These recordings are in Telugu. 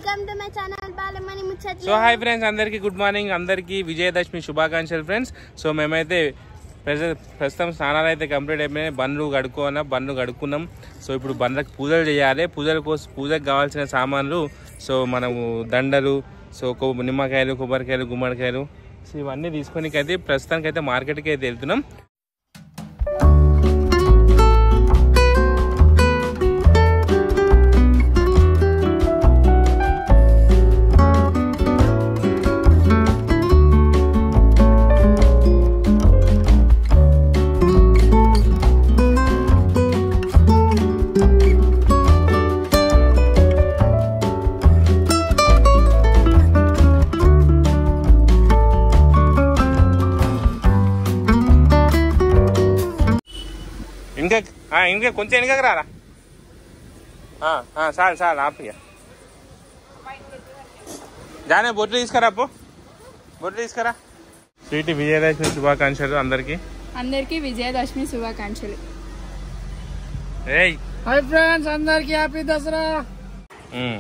Welcome to my channel Balamani ముచ్చట్లు సో హాయ్ ఫ్రెండ్స్ అందరికీ గుడ్ మార్నింగ్ అందరికీ విజయదశమి శుభాకాంక్షలు ఫ్రెండ్స్ సో మేమైతే ప్రజ- ప్రస్తుతం స్నానాలు అయితే కంప్లీట్ అయిపోయినాయి బండ్లు కడుక్కోనా బండ్లు కడుక్కున్నాం సో ఇప్పుడు బండ్లకు పూజలు చేయాలి పూజల కోసం పూజకు కావాల్సిన సామాన్లు సో మనము దండలు సో కొ- నిమ్మకాయలు కొబ్బరికాయలు గుమ్మడికాయలు సో ఇవన్నీ తీసుకొని అయితే ప్రస్తుతానికి అయితే మార్కెట్కి అయితే వెళ్తున్నాం ఇంకా ఆ, ఇంకా కొంచెం వెనకకి రారా ఆ, ఆ, చాలు చాలు ఆపిగా జానే బొట్లు తీసుకురా అప్పు బొట్లు తీసుకురా స్వీట్ విజయదశమి శుభాకాంక్షలు అందరికి అందరికీ విజయదశమి శుభాకాంక్షలు ఏయ్ హాయ్ ఫ్రెండ్స్ అందరికి happy Dasara um.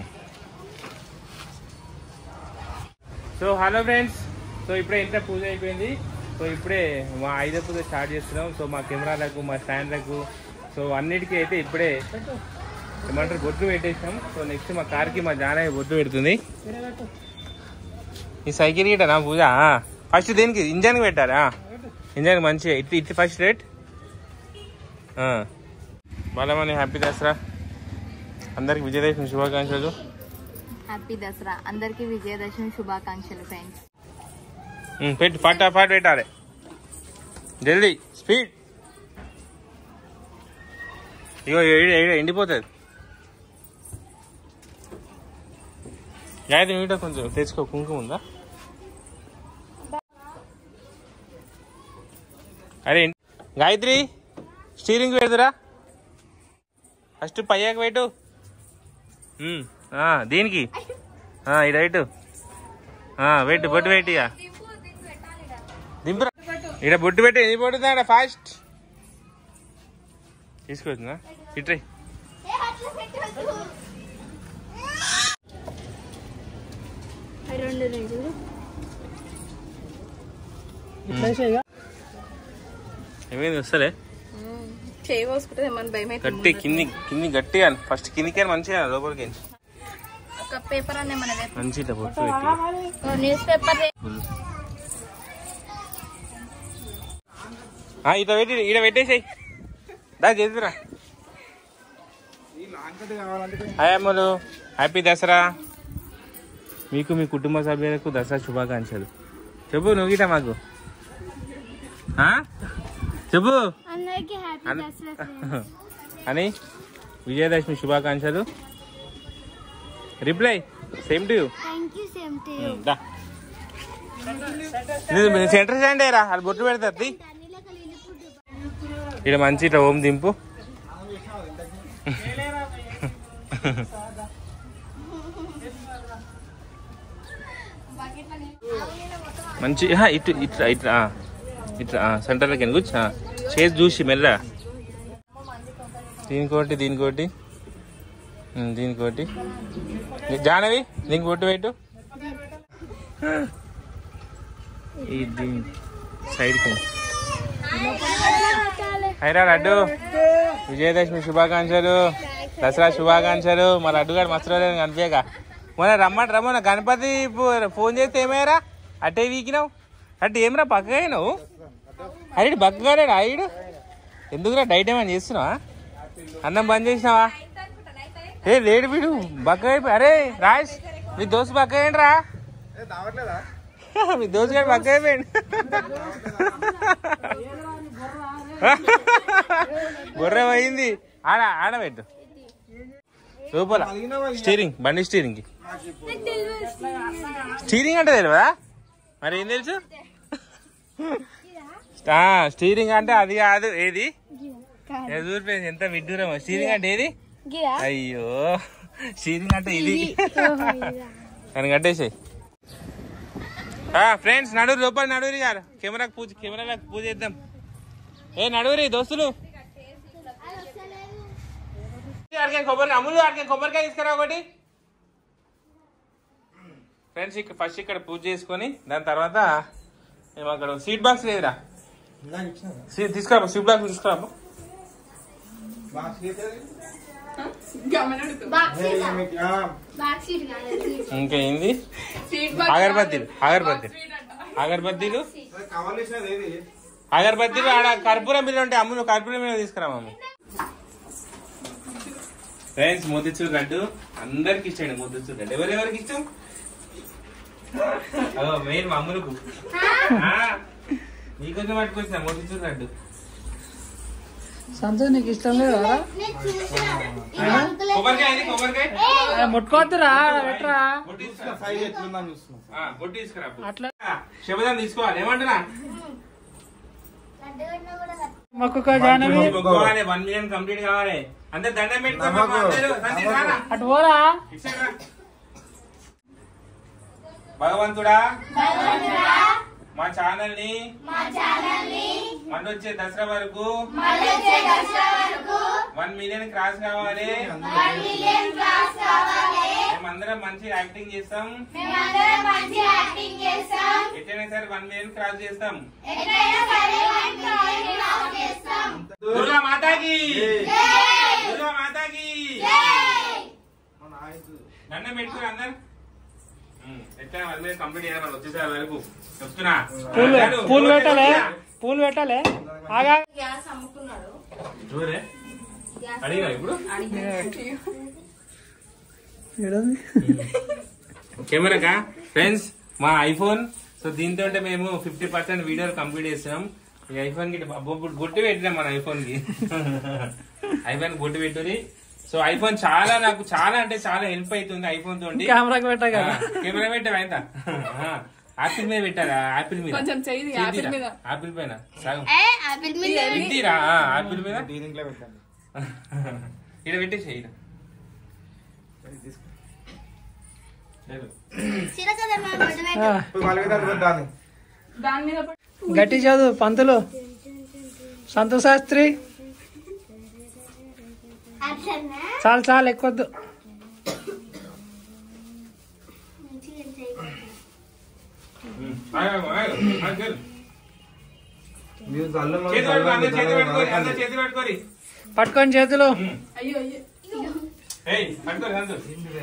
So hello friends so ఇప్పుడే ఇంట్లో పూజ అయిపోయింది సో ఇప్పుడే మా ఐదో పూజ స్టార్ట్ చేస్తున్నాం సో మా కెమెరాలకు మా స్టాండ్లకు సో అన్నిటికీ అయితే ఇప్పుడే ఏమంటారు బొట్టు పెట్టేసాం సో నెక్స్ట్ మా కార్కి మా జానయ్య బొట్టు పెడుతుంది ఈ సైకిల్ గిట్ట నా పూజ ఫస్ట్ దేనికి ఇంజన్కి పెట్టారా ఇంజన్ మంచిగా ఇటు ఇటు ఫస్ట్ రేట్ బలమని హ్యాపీ దసరా అందరికి విజయదశమి శుభాకాంక్షలు హ్యాపీ దసరా అందరికీ విజయదశమి శుభాకాంక్షలు ఫ్రెండ్స్ ఉమ్, పెట్టు ఫటా ఫాట్ పెట్టాలి జల్దీ స్పీడ్ ఇగో ఈడ ఈడ ఎండిపోతుంది గాయత్రి మీట కొంచెం తెచ్చుకో కుంకుమ ఉందా అరే ఎండి- గాయత్రి స్టీరింగ్ పెడుతురా ఫస్ట్ పయ్యాక పెట్టు ఉమ్, ఆ, దీనికి ఆ, ఇటు ఇటు ఆ, పెట్టు బొట్టు పెట్టి ఇక. దింపురా ఇక్కడ బొట్టు పెట్టి ఎన్ని పడుతుందా ఫాస్ట్ తీసుకొచ్చిందా ఇట్రీ రెండు రోజులు ఏమైంది వస్తలే చేయి పోసుకుంటే మన భయం గట్టి కింది కింది గట్టిగా ఫస్ట్ కిందికి మంచిగా లోపలికి ఒక పేపర్ అనే మన మంచి ఇట్లా బొట్టు పెట్టి న్యూస్ పేపర్ ఆ, ఇట్లా పెట్టి ఈడ పెట్టేసాయి దా చేద్దురా హాయ్ అమ్మలు హ్యాపీ దసరా మీకు మీ కుటుంబ సభ్యులకు దసరా శుభాకాంక్షలు చెప్పు నువ్వు గిట మాకు ఆ? చెప్పు అందరికి హ్యాపీ అన్- దసరా అని విజయదశమి శుభాకాంక్షలు reply same to you thank you same to you దా సెంటర్ స్టాండ్ రా అది బొట్టు పెడతారు ఇక్కడ మంచి ఇట్లా ఓం దింపు మంచి ఆహా, ఇటు ఇట్లా ఇట్లా ఆ, ఇట్లా సెంటర్లోకి వెళ్ళి కూర్చో ఆ, చేసి చూసి మెల్ల దీనికోటి దీనికోటి ఉమ్, దీనికోటి జానవి దీనికి బొట్టు పెట్టు ఇది సైడ్కి హైరా లడ్డు విజయదశమి శుభాకాంక్షలు దసరా శుభాకాంక్షలు మా లడ్డు గారు మస్తు రోజులు కనిపించక మొన్న రమ్మని రమ్మన్న గణపతి పో- ఫోన్ చేస్తే ఏమయ్యారా అట్టే వీకినావు అంటే ఏమరా పక్కగా అయినావు అరే బక్కగానే అయ్యుడు ఎందుకురా డైట్ ఏమైనా చేస్తున్నావా అన్నం బంద్ చేసినావా ఏ లేడు వీడు బక్క అయిపోయి అరే రాజ్ మీ దోస్తు బక్క అయ్యండి మీ దోస్తు గారు బక్క అయిపోయింది గొర్రె పోయింది ఆడ ఆడబెట్టు లోపల స్టీరింగ్ బండి స్టీరింగ్ కి స్టీరింగ్ అంటే తెలియదా మరి ఏం తెలుసు ఆ, స్టీరింగ్ అంటే అది కాదు ఏది ఎదురుపోయింది ఎంత విడ్డూరమో స్టీరింగ్ అంటే ఏది గిరా అయ్యో స్టీరింగ్ అంటే ఇది అని కట్టేసాయి ఫ్రెండ్స్ నడురు లోపల నడురి గారు కెమెరాకు పూజ కెమెరాలకు పూజ చేద్దాం ఏ నడువురి దోస్తులు ఆడికి కొబ్బరి అమ్ములు ఆడికి కొబ్బరికాయ తీసుకురా ఒకటి ఫ్రెండ్స్ ఇక్కడ ఫస్ట్ ఇక్కడ పూజ చేసుకొని దాని తర్వాత మేము అక్కడ సీట్ బాక్స్ లేదురా సీ- తీసుకురా సీట్ బాక్స్ తీసుకురా బాక్స్ బాక్స్ సీట్ కాదు ఇంకా ఏంది అగరబత్తీలు అగరబత్తీలు అగరబత్తీలు అగరబత్తీలు ఆడ కర్పూరం బిల్లు ఉంటే అమ్ములు కర్పూరం బిల్లు తీసుకురా మమ్మీ ఫ్రెండ్స్ ముద్దుచూరు లడ్డు అందరికి ఇచ్చాడు ముద్దుచూరు లడ్డు ఎవరెవరికి ఇష్టం అదో మెయిన్ మా అమ్ములకు ఆ, నీకొంచెం పట్టుకొచ్చిన ముద్దుచూరు లడ్డు సంతోష్ నీకు ఇష్టం లేదు కదా నేను చూసిన కొబ్బరికాయ ఇది కొబ్బరికాయ ఏ, ముట్టుకోవద్దురా పెట్టరా బొట్టు తీసుకురా ఆ, బొట్టు తీసుకురా అప్పు. అట్లా ఆ, శబదం తీసుకోవాలి ఏమంటున్నా మొక్కుకో జానవి మొక్కుకోవాలి వన్ మిలియన్ కంప్లీట్ కావాలి అంతే దండం పెట్టుకోవాలి అందరూ. సందీప్ రానా? అటు పోరా ఇచ్చేయ్ రా. భగవంతుడా మా ఛానల్ ని మళ్ళొచ్చే దసరా వరకు వన్ మిలియన్ క్రాస్ కావాలి మేమందరం మంచి యాక్టింగ్ చేస్తాం ఎట్లయినా సరే వన్ మిలియన్ క్రాస్ చేస్తాం దుర్గా మాతాకి దుర్గా మాతాకి దండం పెట్టుకుని అందరు ఉమ్, ఎట్లా వన్ మిలియన్ కంప్లీట్ చేయాలి మనం వచ్చేసారి వరకు చెప్తున్నా పూలు చాలు. పూలు పెట్టాలి పూలు పెట్టాలి ఆగా గ్యాస్ అమ్ముకున్నాడు చూడే అడిగినా ఇప్పుడు కెమెరాకా ఫ్రెండ్స్ మా ఐఫోన్ సో దీంతో అంటే మేము ఫిఫ్టీ పర్సెంట్ వీడియోలు కంప్లీట్ చేస్తాం ఈ ఐఫోన్ కి బొ- బొట్టు పెట్టినాం మన ఐఫోన్ కి ఐఫోన్ బొట్టు పెట్టుది సో ఐఫోన్ చాలా నాకు చాలా అంటే చాలా హెల్ప్ అవుతుంది ఐఫోన్ తోటి కెమెరాకి పెట్టా కదా కెమెరా పెట్టావా ఎంత ఆపిల్ మీద పెట్టారా ఆపిల్ మీద కొంచెం చెయ్యి ఆపిల్ మీద. ఆపిల్ పైన సగం ఏ ఆపిల్ మీద ఇంటిరా ఆపిల్ మీద ఇక్కడ పెట్టేసి ఈడ. లేదు. చిరకదా మా బొడ్డు ఆ, దాని మీద పట్టు. గట్టి చదువు పంతులు సంతోష్ శాస్త్రి అట్లనా చాలు చాలు ఎక్కువద్దు మంచిగా ఎంజాయ్ చేయండి. ఉమ్. ఆగు, ఆగు, ఆగు, ఆగు. చేతి పట్టుకో, అందరు చేతి పట్టుకోరి, అందరు చేతి పట్టుకోరి. పట్టుకొని చేతులు ఉమ్. అయ్యో అయ్యో ఏయ్, పట్టుకోరి, అందరు.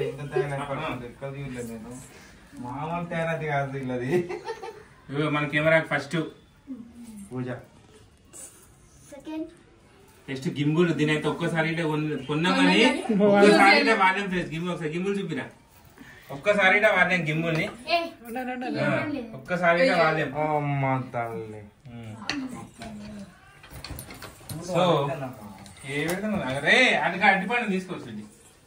మామూలు తేనది కాదు ఇల్లది ఇదిగో మన కెమెరా ఫస్ట్ పూజ సెకండ్ నెక్స్ట్ గింబుల్ దీని అయితే ఒక్కసారి ఇట్లా కొన్న- కొన్నామని ఒక్కసారి ఇట్లా వాడినాం ఫ్రెండ్స్ గింబుల్ ఒకసారి గింబుల్ చూపిరా ఒక్కసారి ఇట్లా వాడినాం గింబుల్ ని ఏ ఆ, ఒక్కసారి ఇట్లా వాడలేం అమ్మ తల్లి సో ఏ విధంగా అరే అటుగా అడ్డిపండు తీసుకోవచ్చు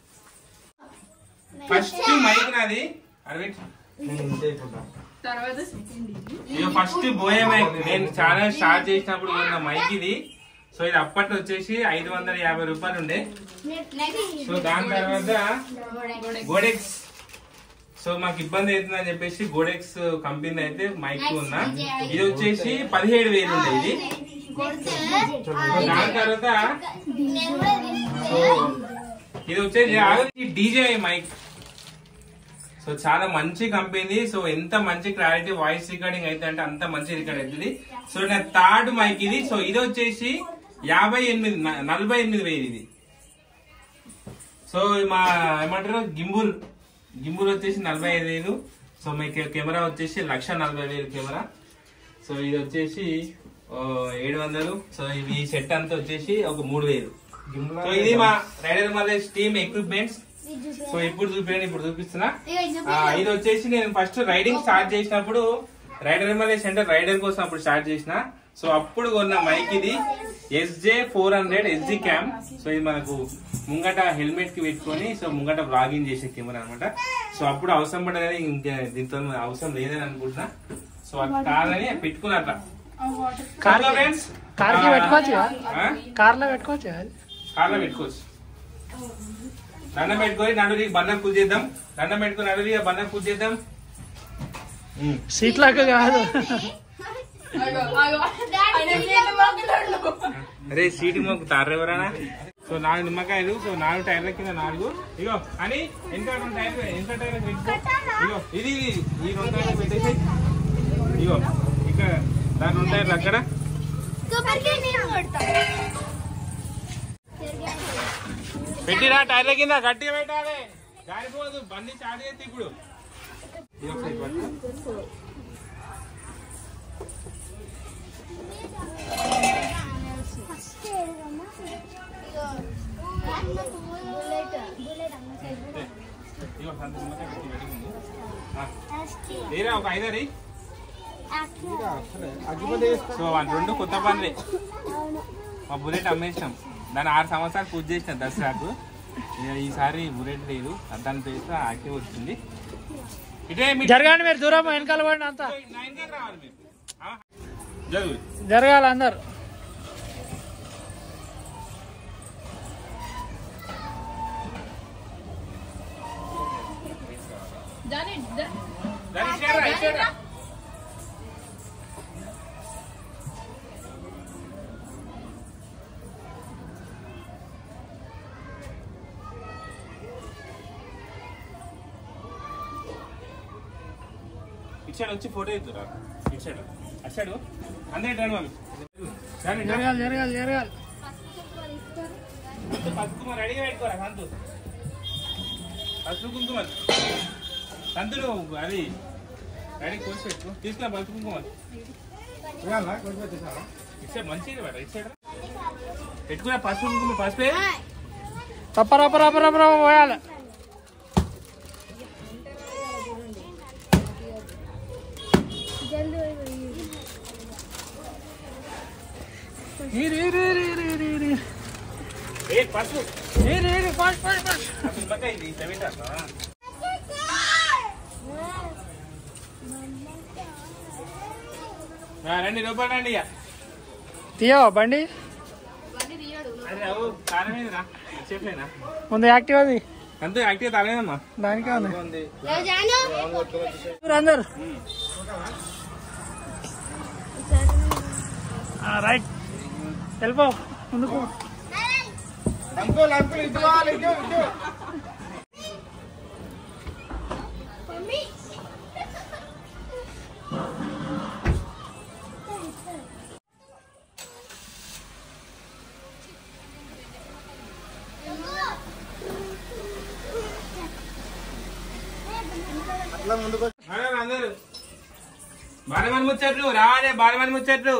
ఫస్ట్ మైక్ నాది అది పెట్టు. నేను ఇంటి అయిపోతా తర్వాత ఇక ఫస్ట్ బోయే మైక్ నేను ఛానల్ స్టార్ట్ చేసినప్పుడు ఉన్న మైక్ ఇది సో ఇది అప్పట్లో వచ్చేసి ఐదు వందల యాభై రూపాయలు ఉండే నెక్స్ట్ సో దాని తర్వాత గోడెక్స్ సో మాకు ఇబ్బంది అవుతుందని చెప్పేసి గోడెక్స్ కంపెనీ అయితే మైక్ ఉన్నా ఇది వచ్చేసి పదిహేడు వేలు ఉండే ఇది కొడితే సో దాని తర్వాత నేను కూడా సో ఇది వచ్చేసి డీజే మైక్ సో చాలా మంచి కంపెనీ సో ఎంత మంచి క్లారిటీ వాయిస్ రికార్డింగ్ అయితే అంటే అంత మంచి రికార్డ్ అవుతుంది సో నా థర్డ్ మైక్ ఇది సో ఇది వచ్చేసి యాభై ఎనిమిది న- నలభై ఎనిమిది వేలు ఇది సో మా ఏమంటారు గింబుల్ గింబుల్ వచ్చేసి నలభై ఐదు వేలు సో మీ కె- కెమెరా వచ్చేసి లక్ష నలభై వేలు కెమెరా సో ఇది వచ్చేసి ఓ, ఏడు వందలు సో ఇవి సెట్ అంతా వచ్చేసి ఒక మూడు వేలు సో ఇది మా rider Malesh team equipments so ఇప్పుడు చూపించండి ఇప్పుడు చూపిస్తున్నా ఆ, ఇది వచ్చేసి నేను ఫస్ట్ రైడింగ్ స్టార్ట్ చేసినప్పుడు రైడర్ మలే సెంటర్ రైడర్ కోసం అప్పుడు స్టార్ట్ చేసిన సో అప్పుడు కొన్న మైక్ ఇది SJ four hundred SG cam so ఇది మనకు ముంగట హెల్మెట్ కి పెట్టుకొని సో ముంగట బ్లాగింగ్ చేసే కెమెరా అనమాట సో అప్పుడు అవసరం పడదని ఇంకా దీంతో అవసరం లేదని అనుకుంటున్నా సో అది కాదని పెట్టుకున్నా అట్లా కార్కి ఫ్రెండ్స్ కార్కి పెట్టుకోవచ్చు కదా కార్లో పెట్టుకోవచ్చు కదా కార్లో పెట్టుకోవచ్చు దండం పెట్టుకొని నడురి బంధం పూజ చేద్దాం దండం పెట్టుకొని నడురి బంధం పూజ చేద్దాం ఉమ్. సీట్లకు కాదు ఆగో, ఆగో. ఆయన మీద మాట్లాడు. అరే సీటు మాకు తారెవరానా సో నాలుగు నిమ్మకాయలు సో నాలుగు టైర్ల కింద నాలుగు ఇగో అని ఎంత రెండు టైర్లు ఎంత టైర్లు పెట్టుకో ఇగో ఇది ఇది, ఈ రెండు టైర్లు పెట్టేసి ఇగో ఇక్కడ దాని రెండు టైర్లు అక్కడ కొబ్బరికాయ నేను కొడతా పెట్టిరా టైర్ల కింద గట్టిగా పెట్టాలి జారిపోదు బండి స్టార్ట్ చేస్తే ఇప్పుడు ఇది ఒకసారి పట్టుకో. ఫస్ట్ ఏదమ్మా బుల్లెట్ బుల్లెట్ అమ్మ సైడ్ ఇగో సంత నిమ్మకాయ పెట్టి పెట్టుకుంది ఆ, యాక్టివ్ లేరా ఒక ఐదరి యాక్టివ్ సో వాళ్ళు రెండు కొత్త బండ్లే అవును మా బుల్లెట్ అమ్మేసినాం దాన్ని ఆరు సంవత్సరాలు పూజ చేసిన దసరాకు ఇక ఈసారి బుల్లెట్ లేదు దాని పేరు యాక్టివ్ వచ్చింది ఇటే మీ- జరగండి మీరు దూరం వెనకాల పడిన అంతా నా వెనకాల రావాలి మీరు ఆ? జరుగు జరగాలి అందరు దాన్ని ఇచ్చేయరా, ఇచ్చేయరా. ఇచ్చాడు వచ్చి ఫోటో ఇద్దురా ఇచ్చాడు వచ్చాడు అందరి రండి మమ్మీ రండి, రండి. జరగాలి జరగాలి జరగాలి సంతు పసుపు రెడీగా పెట్టుకోరా సంతు పసుపు కుంకుమ సంతులు అది రెడీ కోసి పెట్టు తీసుకురా పసుపు కుంకుమ ఇచ్చాడు మంచిది బట ఇచ్చాడు పెట్టుకురా పసుపు కుంకుమ పసుపే రప్ప రప్ప రప్ప రప్ప రప్ప పోయాలి ఈరు, ఈరు, ఈరు, ఈరు, ఈరు, ఈరు. ఏ పసుపు ఈరు, ఈరు, ఫాస్ట్, ఫాస్ట్, ఫాస్ట్. అసలు నిమ్మకాయ ఇది తెవిటా రండి లోపల రండి ఇక తీయవా బండి అరే అవు కారం ఏదిరా చెప్పలేనా ముందు యాక్టివ్ అది అంతే యాక్టివ్ తాగలేదమ్మా దానికే ఉంది జాను అందరు, అందరు ఆ, రైట్ వెళ్ళిపో ముందుకు మమ్మీ అరే అందరు బాలమని ముచ్చట్లు రావాలి బాలమని ముచ్చట్లు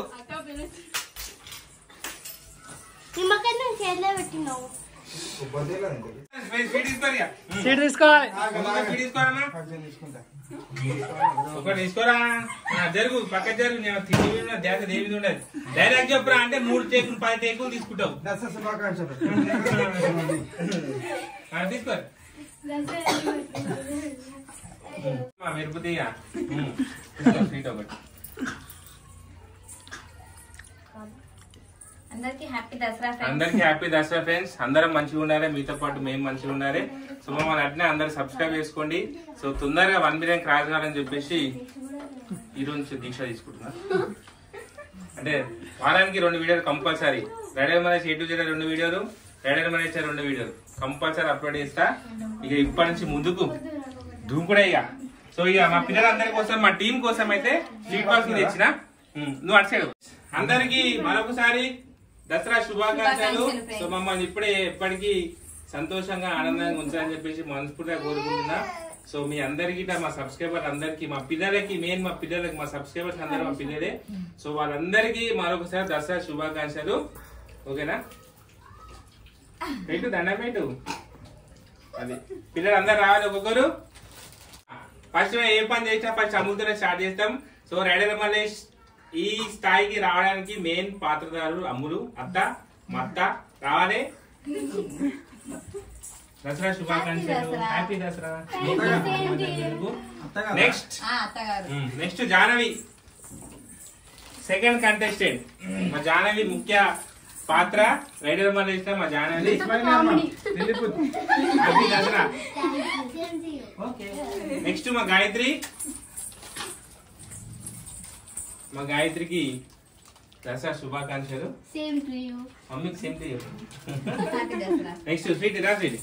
నిమ్మకాయ నేను చేతిలో పెట్టినావు స్వీట్ తీసుకోరు ఇక. సీట్ తీసుకోవాలి ఒక స్వీట్ తీసుకోరమ్మా ఒకటి తీసుకోరా ఆ, జరుగు పక్క జరుగు నేను తిరిగి ఉన్న ధ్యాస దేవి ఉండదు డైరెక్ట్ చెప్పురా అంటే మూడు టేకులు పది టేకులు తీసుకుంటావు ఆ, తీసుకోరు ఆ, మెరుపు తీయ ఉమ్. తీసుకో, స్వీట్ ఒకటి అందరికి హ్యాపీ దసరా ఫ్రెండ్స్ అందరికి హ్యాపీ దసరా ఫ్రెండ్స్ అందరం మంచిగా ఉండాలి మీతో పాటు మేము మంచిగా ఉండాలి సో మమ్మల్ని అట్నే అందరు సబ్స్క్రైబ్ చేసుకోండి సో తొందరగా వన్ మిలియన్ క్రాస్ కావాలని చెప్పేసి ఈ రోజు నుంచి దీక్ష తీసుకుంటున్నా అంటే వారానికి రెండు వీడియోలు కంపల్సరీ రెడీ మనీష్ ఎటు చేయడం రెండు వీడియోలు రెడీ మనీష్ రెండు వీడియోలు కంపల్సరీ అప్లోడ్ చేస్తా ఇక ఇప్పటి నుంచి ముందుకు దూకుడే ఇక సో ఇక మా పిల్లలందరి కోసం మా టీం కోసం అయితే సీట్ బాక్స్ తెచ్చిన ఉమ్, నువ్వు అటు సైడ్ అందరికి మరొకసారి దసరా శుభాకాంక్షలు శుభాకాంక్షలు, సో మమ్మల్ని ఇప్పుడే ఎప్పటికీ సంతోషంగా ఆనందంగా ఉంచాలని చెప్పేసి మనస్ఫూర్తిగా కోరుకుంటున్నా సో మీ అందరికి మా సబ్స్క్రైబర్ అందరికి మా పిల్లలకి మెయిన్ మా పిల్లలకి మా సబ్స్క్రైబర్స్ అందరూ మా పిల్లలే సో వాళ్ళందరికీ మరొకసారి దసరా శుభాకాంక్షలు ఓకేనా పెట్టు దండం పెట్టు అది పిల్లలు అందరు రావాలి ఒక్కొక్కరు ఫస్ట్ ఏ పని చేసినా ఫస్ట్ అమ్ముతూనే స్టార్ట్ చేస్తాం సో రైడర్ మలేష్ ఈ స్థాయికి రావడానికి మెయిన్ పాత్రదారులు అమ్ములు అత్త మా అత్త రావాలి దసరా శుభాకాంక్షలు హ్యాపీ దసరా నెక్స్ట్ ఆ, అత్తగారు నెక్స్ట్ జానవి సెకండ్ కంటెస్టెంట్ మా జానవి ముఖ్య పాత్ర రైడర్ మలేష్ మా జానవి హ్యాపీ దసరా నెక్స్ట్ మా గాయత్రి మా గాయత్రికి దసరా శుభాకాంక్షలు సేమ్ టు యూ మమ్మీకి same to happy Dasara next sweet రా స్వీట్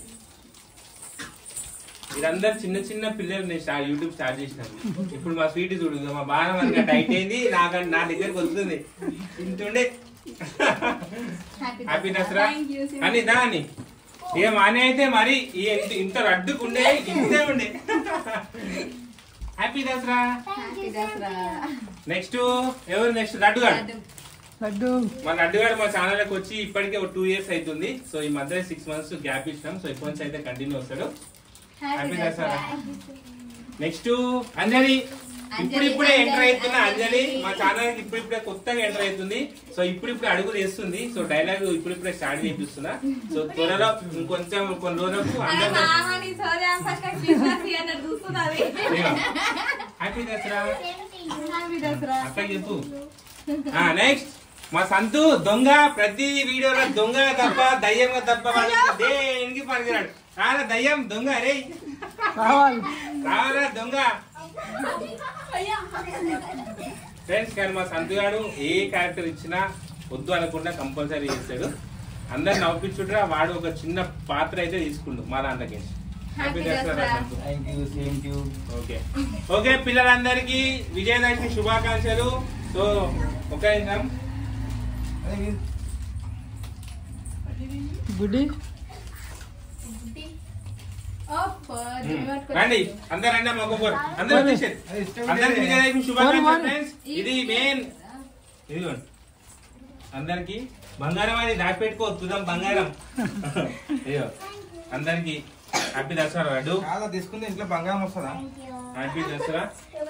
వీరందరు చిన్న చిన్న పిల్లలు నేను స్టార్ట్ యూట్యూబ్ స్టార్ట్ చేసినాను ఇప్పుడు మా స్వీట్ చూడు ఇక మా బాగా మనకి టైట్ అయింది నాకు నా దగ్గరకు వస్తుంది ఇంటుండే హ్యాపీ దసరా అని దా అని ఇక మానే అయితే మరి ఈ ఇంత- ఇంత రడ్డుకుండే ఇంతే ఉండే happy Dasara happy Dasara next ఎవరు నెక్స్ట్ లడ్డుగాడు లడ్డు మన లడ్డుగాడు మా ఛానల్కి వచ్చి ఇప్పటికే ఒక టూ ఇయర్స్ అవుతుంది సో ఈ మధ్య సిక్స్ మంత్స్ గ్యాప్ ఇచ్చినాం సో ఇప్పటి నుంచి అయితే కంటిన్యూ వస్తాడు హ్యాపీ దసరా నెక్స్ట్ అంజలి ఇప్పుడు ఇప్పుడే ఎంటర్ అవుతున్న అంజలి మా ఛానల్ కి ఇప్పుడు ఇప్పుడే కొత్తగా ఎంటర్ అవుతుంది సో ఇప్పుడు ఇప్పుడు అడుగులు వేస్తుంది సో డైలాగ్ ఇప్పుడు ఇప్పుడే స్టార్ట్ చేపిస్తున్నా సో త్వరలో ఇంకొంచెం కొన్ని రోజులకు అందరూ హ్యాపీ దసరా అక్క చెప్పు నెక్స్ట్ మా సంతు దొంగ ప్రతి వీడియోలో దొంగ తప్ప దయ్యంగా తప్ప వాడు దేనికి పనికిరాడు రారా దయ్యం దొంగ రే రావాలి రారా దొంగ ఫ్రెండ్స్ కానీ మా సంతు గారు ఏ క్యారెక్టర్ ఇచ్చినా వద్దు అనకుండా కంపల్సరీ చేస్తాడు అందరు నవ్వించుట్రా వాడు ఒక చిన్న పాత్ర అయితే తీసుకుండు మా దాంట్లోకి happy Dasara Santu thank you same to okay okay పిల్లలందరికీ విజయదశమి శుభాకాంక్షలు సో ఒక నిమిషం గుడి రండి అందరు రండి అమ్మ ఒక్కొక్కరు అందరూ వచ్చేసారు అందరికి విజయదశమి శుభాకాంక్షలు ఫ్రెండ్స్ ఇది మెయిన్ ఇదిగోండి అందరికి బంగారం అని దాచిపెట్టుకో తుదాం బంగారం అయ్యో అందరికి హ్యాపీ దసరా లడ్డు కాదా తీసుకుంటే ఇంట్లో బంగారం వస్తుందా హ్యాపీ దసరా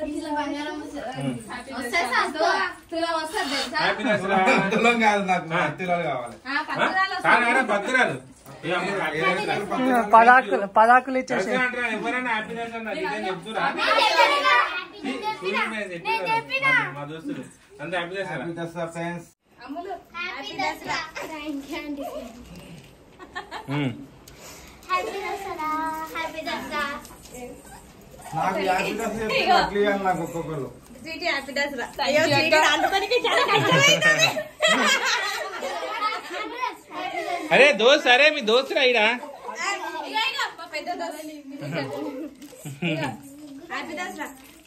వస్తుంది సంతో తులం వస్తుంది తెలుసా హ్యాపీ దసరా తులం కాదు నాకు తులాలు కావాలి ఆ, పత్రాలు కాదు మేడం పత్రాలు ఇయ్యో, అమ్మ, హ్యాపీ దసరా. పదాకులు పదాకులు ఇచ్చేసి దసరా అంటారా? ఎవరైనా హ్యాపీ దసరా నాకు ఇదేం చెప్తురా మా దోస్తులు అందరూ happy Dasara happy Dasara friends Ammulu happy Dasara thank you అండి um. Happy Dasara happy Dasara నాకు హ్యాపీ దసరా చెప్తే అట్లా ఇవ్వాలి నాకు ఒక్కొక్కరు స్వీటీ హ్యాపీ దసరా అయ్యో స్వీటీ అందుకనికి చాలా కష్టమైంది అరే దోస్త్ అరే మీ దోస్తురా ఇడా ఇగో, ఇగో, మా పెద్ద హ్యాపీ దసరా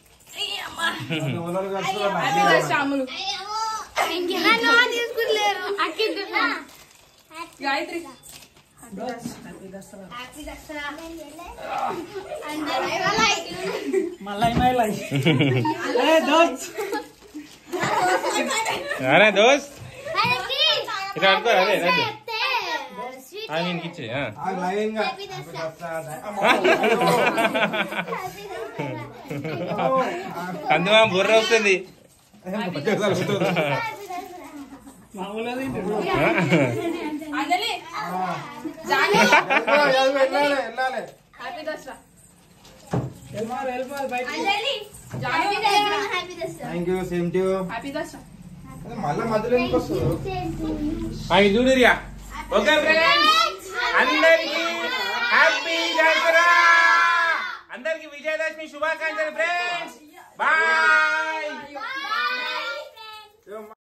ఎవరు కలుసుకోవాలి హ్యాపీ దసరా అమ్ములు నన్ను తీసుకులేరు అక్కిద్దునా గాయత్రి హ్యాపీ దసరా అందరూ లైక్ మళ్ళీ మళ్ళీ ఏ దోస్త్ అరే దోస్త్ ఆయనకి ఇట్లా అనుకో అదే అదే చెప్తే స్వీట్ ఆ వీనికి ఇచ్చే ఆ. ఆ లైన్ గా హ్యాపీ హ్యాపీ దసరా దసరా అందుమా బుర్ర వస్తుంది హ్యాపీ దసరా మామూలుగా అంజలి వెళ్ళాలి వెళ్ళాలి హ్యాపీ దసరా వెళ్ళిపోవాలి వెళ్ళిపోవాలి బయట Anjali happy Dasara happy Dasara thank you same to happy Dasara మళ్ళీ మధ్యలో ఎందుకు వస్తారు అవి చూడురియా ఓకే ఫ్రెండ్స్ అందరికి హ్యాపీ దసరా అందరికి విజయదశమి శుభాకాంక్షలు ఫ్రెండ్స్